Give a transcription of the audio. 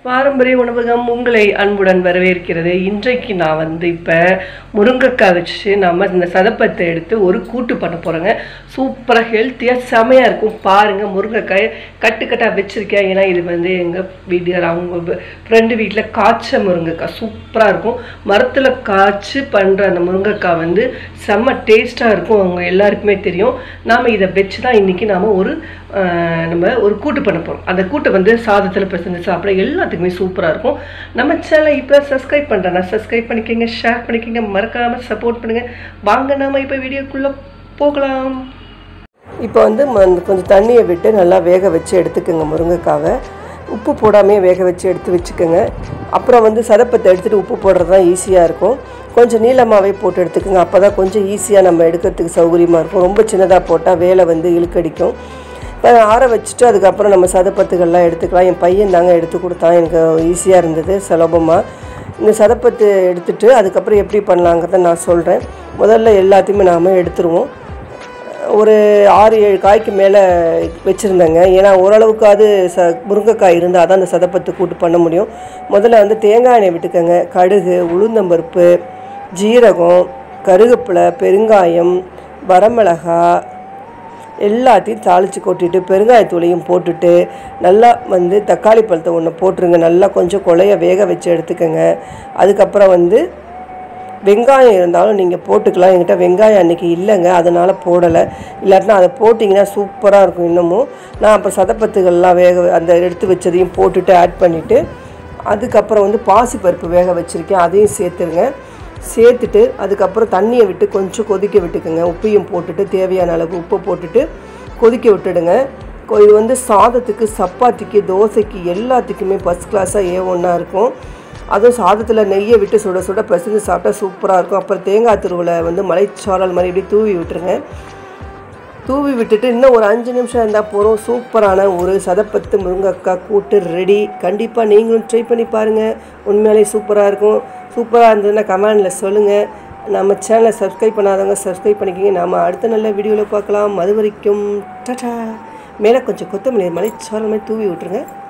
பாரம்பரிய உணவகம் உங்களை அன்புடன் வரவேற்கிறது இன்றைக்கு நான் வந்து இப்போ முருங்கைக்காய் வச்சு நம்ம இந்த சதப்பத்தை எடுத்து ஒரு கூட்டு பண்ண போகிறோங்க சூப்பராக ஹெல்த்தியாக செமையாக இருக்கும் பாருங்கள் முருங்கைக்காய் கட்டு கட்டாக வச்சுருக்கேன் ஏன்னா இது வந்து எங்கள் வீட்டுக்கார அவங்க ஃப்ரெண்டு வீட்டில் காய்ச்ச முருங்கைக்காய் சூப்பராக இருக்கும் மரத்தில் காய்ச்சி பண்ணுற அந்த முருங்கைக்காய் வந்து செம்ம டேஸ்ட்டாக இருக்கும் அவங்க எல்லாருக்குமே தெரியும் நாம் இதை வச்சு தான் இன்றைக்கி நாம் ஒரு ஆஹ், நம்ம ஒரு கூட்டு பண்ண போகிறோம் அந்த கூட்டை வந்து சாதத்தில் பிசைஞ்சு சாப்பிட எல்லாத்துக்குமே சூப்பராக இருக்கும் நம்ம சேனலை இப்போ சப்ஸ்கிரைப் பண்ணுறேன்னா சப்ஸ்கிரைப் பண்ணிக்கோங்க ஷேர் பண்ணிக்கோங்க மறக்காமல் சப்போர்ட் பண்ணுங்கள் வாங்க நாம இப்போ வீடியோக்குள்ளே போகலாம் இப்போ வந்து ம- கொஞ்சம் தண்ணியை விட்டு நல்லா வேக வச்சு எடுத்துக்கோங்க முருங்கைக்காவை உப்பு போடாமே வேக வச்சு எடுத்து வச்சுக்கோங்க அப்புறம் வந்து சதப்பத்தை எடுத்துகிட்டு உப்பு போடுறது தான் ஈஸியாக இருக்கும் கொஞ்சம் நீளமாகவே போட்டு எடுத்துக்கோங்க அப்போ தான் கொஞ்சம் ஈஸியாக நம்ம எடுக்கிறதுக்கு சௌகரியமாக இருக்கும் ரொம்ப சின்னதாக போட்டால் வேலை வந்து இழுக்கடிக்கும் இப்போ ஆற வச்சுட்டு அதுக்கப்புறம் நம்ம சதப்பத்துகள்லாம் எடுத்துக்கலாம் என் பையன் தாங்க எடுத்து கொடுத்தான் எனக்கு ஈஸியாக இருந்தது சுலபமாக இந்த சதப்பத்து எடுத்துட்டு அதுக்கப்புறம் எப்படி பண்ணலாங்கிறத நான் சொல்கிறேன் முதல்ல எல்லாத்தையுமே நாம் எடுத்துருவோம் ஒரு ஆறு ஏழு காய்க்கு மேலே வச்சுருந்தேங்க ஏன்னா ஓரளவுக்காவது ச முருங்கைக்காய் இருந்தால் தான் அந்த சதப்பத்து கூட்டு பண்ண முடியும் முதல்ல வந்து தேங்காய் எண்ணெய் விட்டுக்கோங்க கடுகு உளுந்தம்பருப்பு ஜீரகம் கருவேப்பிலை பெருங்காயம் வரமிளகாய் எல்லாத்தையும் தாளித்து கொட்டிட்டு பெருங்காயத்தூளையும் போட்டுட்டு நல்லா வந்து தக்காளி பழத்தை ஒன்று போட்டுருங்க நல்லா கொஞ்சம் குழைய வேக வச்சு எடுத்துக்கோங்க அதுக்கப்புறம் வந்து வெங்காயம் இருந்தாலும் நீங்கள் போட்டுக்கலாம் என்கிட்ட வெங்காயம் அன்றைக்கி இல்லைங்க அதனால் போடலை இல்லாட்டினா அதை போட்டிங்கன்னா சூப்பராக இருக்கும் இன்னமும் நான் அப்போ சதப்பத்துகள்லாம் வேக அந்த எடுத்து வச்சதையும் போட்டுட்டு ஆட் பண்ணிவிட்டு அதுக்கப்புறம் வந்து பாசிப்பருப்பு வேக வச்சுருக்கேன் அதையும் சேர்த்துருங்க சேர்த்துட்டு அதுக்கப்புறம் தண்ணியை விட்டு கொஞ்சம் கொதிக்க விட்டுக்குங்க உப்பையும் போட்டுட்டு தேவையான அளவு உப்பு போட்டுட்டு கொதிக்க விட்டுடுங்க கொ- இது வந்து சாதத்துக்கு சப்பாத்திக்கு தோசைக்கு எல்லாத்துக்குமே ஃபஸ்ட் கிளாஸாக ஏ ஒன்றா இருக்கும் அதுவும் சாதத்தில் நெய்யை விட்டு சுட சுட பிசைஞ்சு சாப்பிட்டா சூப்பராக இருக்கும் அப்புறம் தேங்காய் துருவில் வந்து மலைச்சாரல் மாதிரி இப்படி தூவி விட்டுருங்க தூவி விட்டுட்டு இன்னும் ஒரு அஞ்சு நிமிஷம் இருந்தால் போகிறோம் சூப்பரான ஒரு சதப்பத்து முருங்கக்காய் கூட்டு ரெடி கண்டிப்பாக நீங்களும் ட்ரை பண்ணி பாருங்கள் உண்மையாலே சூப்பராக இருக்கும் சூப்பராக இருந்ததுன்னா கமெண்டில் சொல்லுங்கள் நம்ம சேனலை சப்ஸ்கிரைப் பண்ணாதவங்க சப்ஸ்கிரைப் பண்ணிக்கிங்க நாம் அடுத்த நல்ல வீடியோவில் பார்க்கலாம் அது வரைக்கும் டட்டா மேலே கொஞ்சம் கொத்தமல்லி மலைச்சாரல் மாதிரி தூவி விட்டுருங்க